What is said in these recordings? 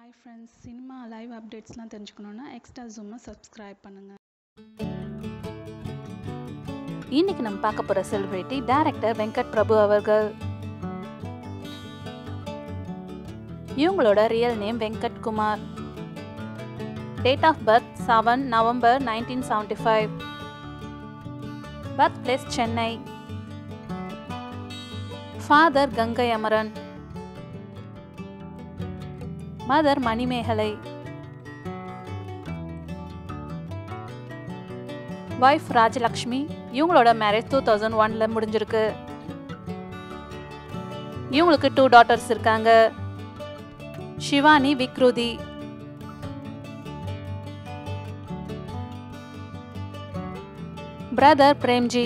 hi friends cinema live அப்டேட்ஸ்லாம் தெரிஞ்சுக்கணுன்னா extra ஜூமை subscribe பண்ணுங்கள் இன்னைக்கு நம்ம பார்க்க போகிற செலிபிரிட்டி டைரக்டர் வெங்கட் பிரபு அவர்கள் இவங்களோட real name Venkat Kumar date of birth seven November nineteen seventy five birth place Chennai father Gangai Amaran mother Manimekalai wife Rajalakshmi இவங்களோட மேரேஜ் டூ தௌசண்ட் ஒன்ல முடிஞ்சிருக்கு இவங்களுக்கு டூ டாட்டர்ஸ் இருக்காங்க Shivani Vikruthi brother Premji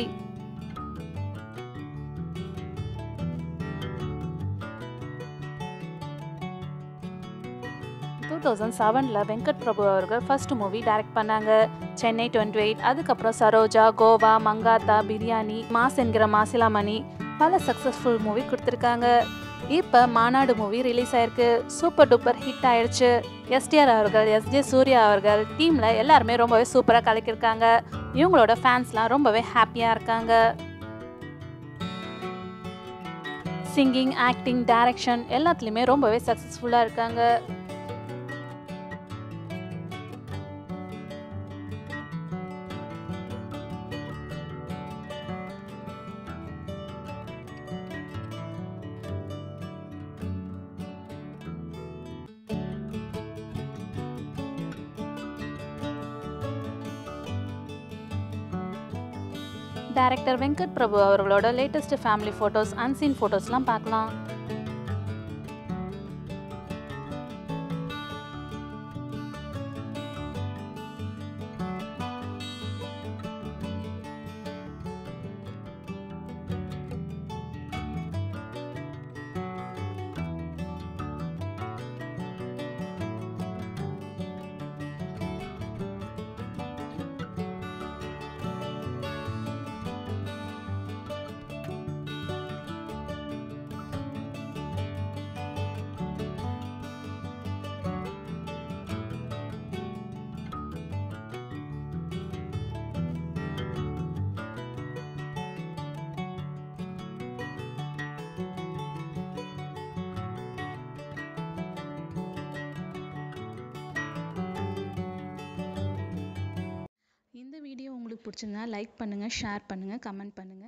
two thousand செவனில் வெங்கட் பிரபு அவர்கள் ஃபர்ஸ்ட் மூவி டைரக்ட் பண்ணாங்க சென்னை டுவெண்ட்டி எயிட் அதுக்கப்புறம் சரோஜா கோவா மங்காத்தா பிரியாணி மாஸ் என்கிற மாசிலாமணி பல சக்ஸஸ்ஃபுல் மூவி கொடுத்துருக்காங்க இப்போ மாநாடு மூவி ரிலீஸ் ஆயிருக்கு சூப்பர் டூப்பர் ஹிட் ஆயிடுச்சு எஸ்டிஆர் அவர்கள் எஸ்ஜே சூர்யா அவர்கள் டீமில் எல்லாருமே ரொம்பவே சூப்பராக கலக்கியிருக்காங்க இவங்களோட ஃபேன்ஸ்லாம் ரொம்பவே ஹாப்பியாக இருக்காங்க சிங்கிங் ஆக்டிங் டைரக்ஷன் எல்லாத்துலேயுமே ரொம்பவே சக்ஸஸ்ஃபுல்லாக இருக்காங்க டைரக்டர் வெங்கட் பிரபு அவர்களோட லேட்டஸ்ட் ஃபேமிலி ஃபோட்டோஸ் அன்சீன் ஃபோட்டோஸ்லாம் பார்க்கலாம் இந்த வீடியோ உங்களுக்கு பிடிச்சிருந்தா லைக் பண்ணுங்கள் ஷேர் பண்ணுங்கள் கமெண்ட் பண்ணுங்கள்